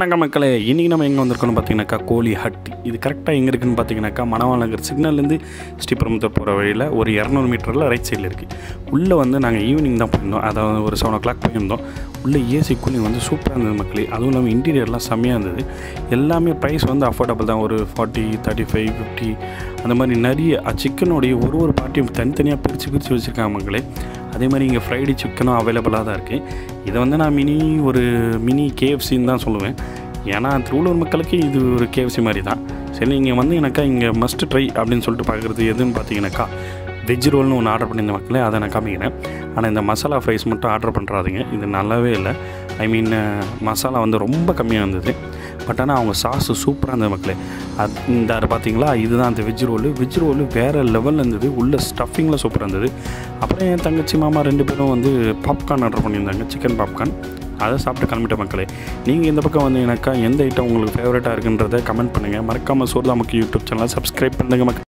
வணக்கம் மக்களே இன்றைக்கி நம்ம எங்கே வந்திருக்கோம்னு பார்த்தீங்கன்னாக்கா கோழி ஹட் இது கரெக்டாக எங்கே இருக்குன்னு பார்த்தீங்கன்னாக்கா மணவாள் நகர் சிக்னல்லேருந்து ஸ்ரீபெரும்புத்தூர் போகிற வழியில் ஒரு இரநூறு மீட்டரில் ரைட் சைடில் இருக்குது உள்ளே வந்து நாங்கள் ஈவினிங் தான் போயிருந்தோம் அதாவது ஒரு செவன் ஓ கிளாக் போயிருந்தோம் உள்ளே ஏசி கூலிங் வந்து சூப்பராக இருந்தது மக்களே அதுவும் இல்லாமல் இன்டீரியர்லாம் செம்மையாக இருந்தது எல்லாமே ப்ரைஸ் வந்து அஃபோர்டபுள் தான் ஒரு ஃபார்ட்டி தேர்ட்டி ஃபைவ் ஃபிஃப்டி அந்த மாதிரி நிறைய சிக்கனுடைய ஒரு ஒரு பார்ட்டியும் தனித்தனியாக பிரித்து பிரித்து வச்சுருக்காங்க மக்களே அதே மாதிரி இங்கே ஃப்ரைடு சிக்கனும் அவைலபிளாக தான் இருக்குது இதை வந்து நான் மினி ஒரு மினி கேஎஃப்சின்னு தான் சொல்லுவேன் ஏன்னா திருவள்ளூர் மக்களுக்கு இது ஒரு கேஎஃப்சி மாதிரி தான் சரி நீங்கள் வந்து எனக்கா இங்கே மஸ்ட் ட்ரை அப்படின்னு சொல்லிட்டு பார்க்குறது எதுன்னு பார்த்தீங்கன்னாக்கா வெஜ் ரோல்னு ஒன்று ஆர்டர் பண்ணியிருந்த மக்களே அதை நான் காமிக்கிறேன் ஆனால் இந்த மசாலா ஃப்ரைஸ் மட்டும் ஆர்டர் பண்ணுறாதீங்க இது நல்லாவே இல்லை ஐ மீன் மசாலா வந்து ரொம்ப கம்மியாக இருந்தது பட் ஆனால் அவங்க சாஸு சூப்பராக இருந்தது மக்களே அது இந்த அதை பார்த்தீங்களா இதுதான் அந்த வெஜ் ரோலு வெஜ் ரோலு வேறு லெவலில் இருந்தது உள்ள ஸ்டஃபிங்கில் சூப்பராக இருந்தது அப்புறம் என் தங்கச்சி மாமா ரெண்டு பேரும் வந்து பாப்கார்ன் ஆர்டர் பண்ணியிருந்தாங்க சிக்கன் பாப்கார்ன் அதை சாப்பிட்டு கிளம்பிட்ட மக்களே நீங்கள் இந்த பக்கம் வந்தீங்கன்னாக்கா எந்த ஐட்டம் உங்களுக்கு ஃபேவரட்டாக இருக்குன்றதை கமெண்ட் பண்ணுங்கள் மறக்காமல் சோர்தாமுக்கு யூடியூப் சேனலை சப்ஸ்கிரைப் பண்ணுங்கள் மக்கள்